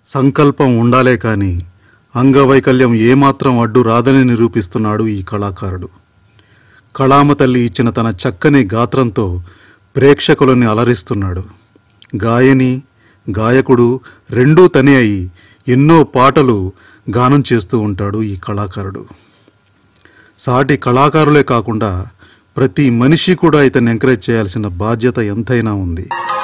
సంకల్పం ఉండాలే కాని అంగవైకల్యం ఏమాత్రం అడ్డు రాదని నిరూపిస్తున్నాడు ఈ కళాకారుడు కళామ తల్లి ఇచ్చిన తన చక్కని గాత్రంతో ప్రేక్షకులని అలరిస్తున్నాడు గాయని గాయకుడు రెండూ తనే అయి ఎన్నో పాటలు గానం చేస్తూ ఉంటాడు ఈ కళాకారుడు సాటి కళాకారులే కాకుండా ప్రతి మనిషి కూడా ఇతన్ని ఎంకరేజ్ చేయాల్సిన బాధ్యత ఎంతైనా ఉంది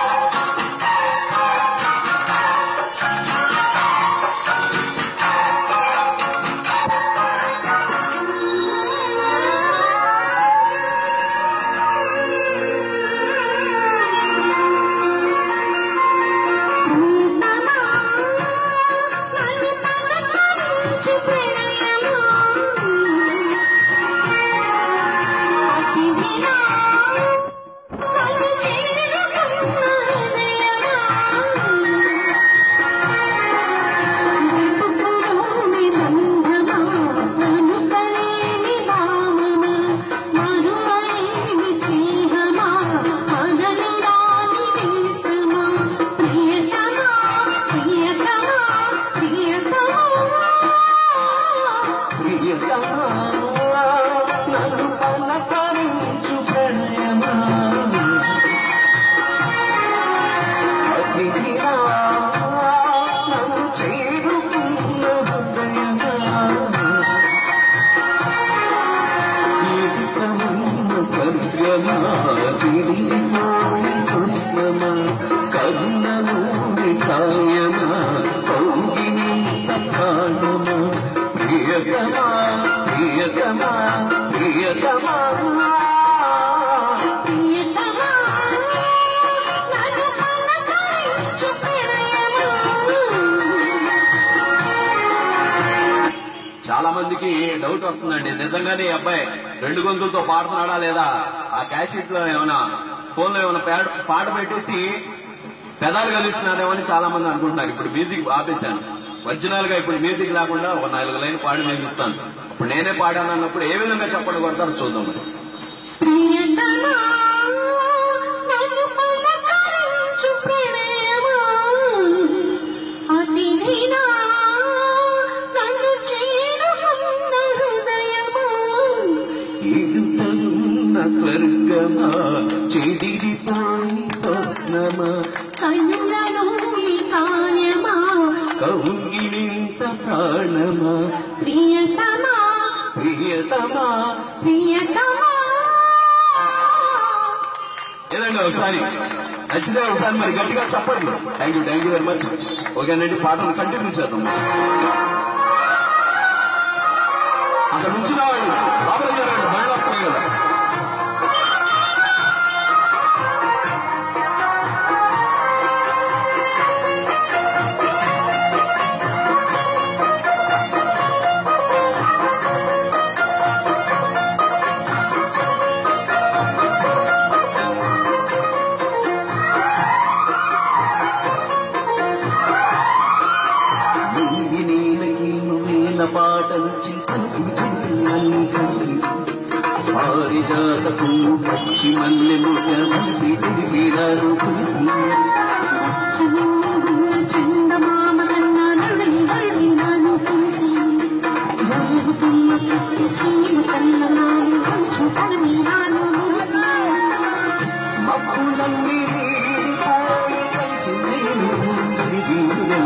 చాలా మందికి డౌట్ వస్తుందండి నిజంగానే ఈ అబ్బాయి రెండు గొంతులతో పాడుతున్నాడా లేదా ఆ క్యాసెట్ లో ఏమైనా ఫోన్ లో ఏమైనా పాట పాట పెట్టేసి పెదాలు కలుస్తున్నారేమో అని చాలా మంది అనుకుంటున్నారు ఇప్పుడు మ్యూజిక్ ఆపేశాను ఒరిజినల్ గా ఇప్పుడు మ్యూజిక్ లేకుండా ఒక నాలుగు లైన్ పాడి నేను ఇస్తాను ఇప్పుడు నేనే పాడాను అన్నప్పుడు ఏ విధంగా చెప్పండి కొడతారో చూద్దాం మరి ప్రియతమా నన్ను పలకరించు ప్రేమ అతిథినా నన్ను చేరుకున్న హృదయమా ఎదుటనున్న స్వర్గమా చెడిపోయి స్వప్నమా కన్నులను ఈ కాయమా కౌగిలింత ప్రాణమా ప్రియతమా ప్రియతమా ప్రియతమా ఏదండి ఒకసారి నచ్చితే ఒకసారి మరి గట్టిగా చెప్పండి thank you thank you very much ఓకేనండి పాటను కంటిన్యూ చేద్దాం అక్కడ నుంచి వాళ్ళు లోపలికి వెళ్ళండి బండ్లు వస్తున్నాయి కదా నింగి నీలకి నువ్వేల పాటలు పారిజాతకు పక్షి మల్లె ముఖరారు చందమామ కన్నా నడలి నడలి నన్ను చూసి జరుగుతున్న ప్రతి జీవ కన్న నాను కొంచెం తనని నాను మబ్బులన్నీ వీడిపోయి కలిసి నేను తిరిగి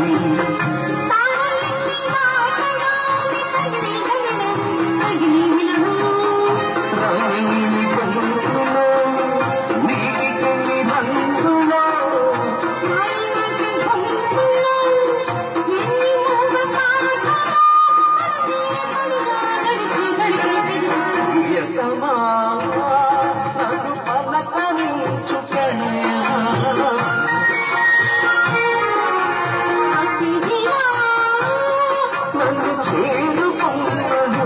తారలింది మాటలాడి తగిలి తగిలి వినను రాణి బంధులో నీటి కొన్ని బంధులో రాయికి గొంతులో ఎన్ని మూగ పాటలు ప్రియతమా నన్ను పలకరించు ప్రణయమా అతిథివా నన్ను చేరుకున్న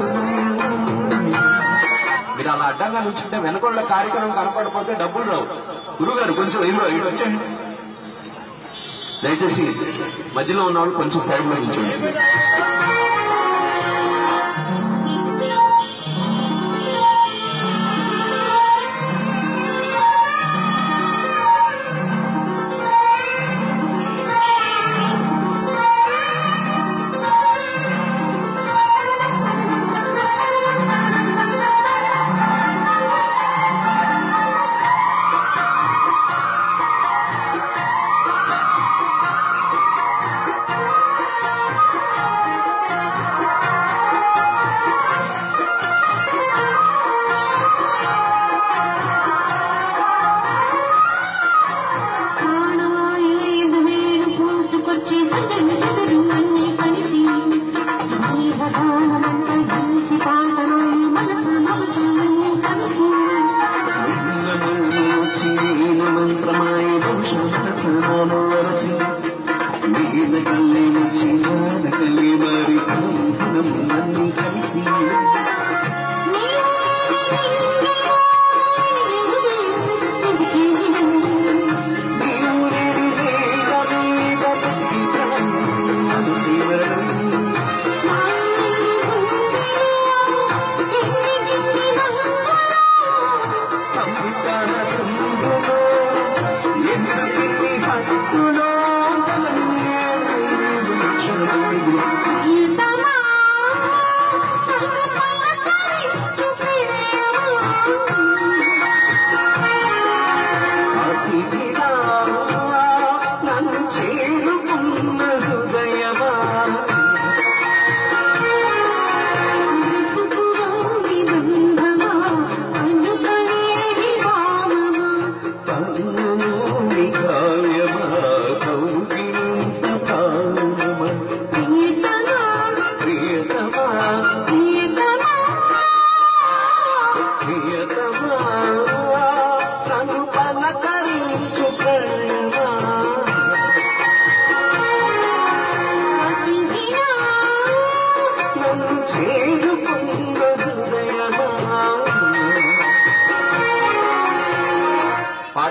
మీరు అలా అడ్డంగా నుంచుంటే వెనకొండ కార్యక్రమం కనపడకపోతే డబ్బులు రావు గురుగారు కొంచెం ఇల్లు ఇటు వచ్చండి దయచేసి మధ్యలో ఉన్నవాళ్ళు కొంచెం సైడ్ లో నిల్చోండి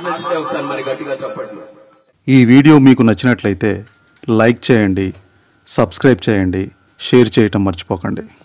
పాట నచ్చితే ఒకసారి మరి గట్టిగా చెప్పట్లు ఈ వీడియో మీకు నచ్చినట్లయితే లైక్ చేయండి సబ్స్క్రైబ్ చేయండి షేర్ చేయటం మర్చిపోకండి